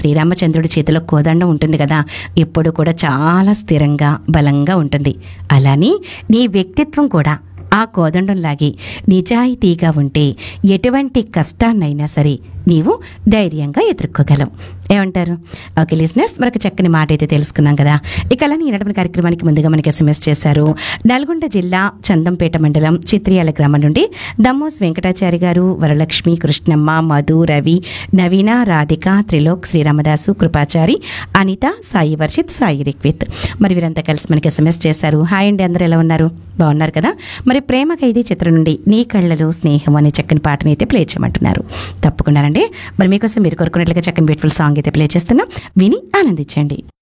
శ్రీరామచంద్రుడి చేతిలో కోదండం ఉంటుంది కదా ఎప్పుడు కూడా చాలా స్థిరంగా బలంగా ఉంటుంది అలాని నీ వ్యక్తిత్వం కూడా ఆ కోదండంలాగే నిజాయితీగా ఉంటే ఎటువంటి కష్టాన్నైనా సరే నీవు ధైర్యంగా ఎదుర్కోగలవు ఏమంటారు ఓకే లిసినర్స్ మరొక చక్కని మాట అయితే తెలుసుకున్నాం కదా ఇక అలానే ఈనడమైన కార్యక్రమానికి ముందుగా మనకి ఎస్ఎంఎస్ చేశారు నల్గొండ జిల్లా చందంపేట మండలం చిత్రియాల గ్రామం నుండి దమ్మోస్ వెంకటాచారి గారు వరలక్ష్మి కృష్ణమ్మ మధు రవి నవీన రాధిక త్రిలోక్ శ్రీరామదాసు కృపాచారి అనిత సాయి వర్షిత్ సాయి రిక్విత్ మరి వీరంతా కలిసి మనకి ఎస్ఎంఎస్ చేశారు హాయ్ అండి అందరూ ఎలా ఉన్నారు బాగున్నారు కదా మరి ప్రేమ ఖైదీ చిత్రం నుండి నీ కళ్ళలో స్నేహం అనే చక్కని పాటని అయితే ప్లే చేయమంటున్నారు తప్పకుండానండి మరి మీకోసం మీరు కోరుకున్నట్లుగా చక్కని బ్యూటిఫుల్ సాంగ్ అయితే ప్లే చేస్తున్నాం విని ఆనందించండి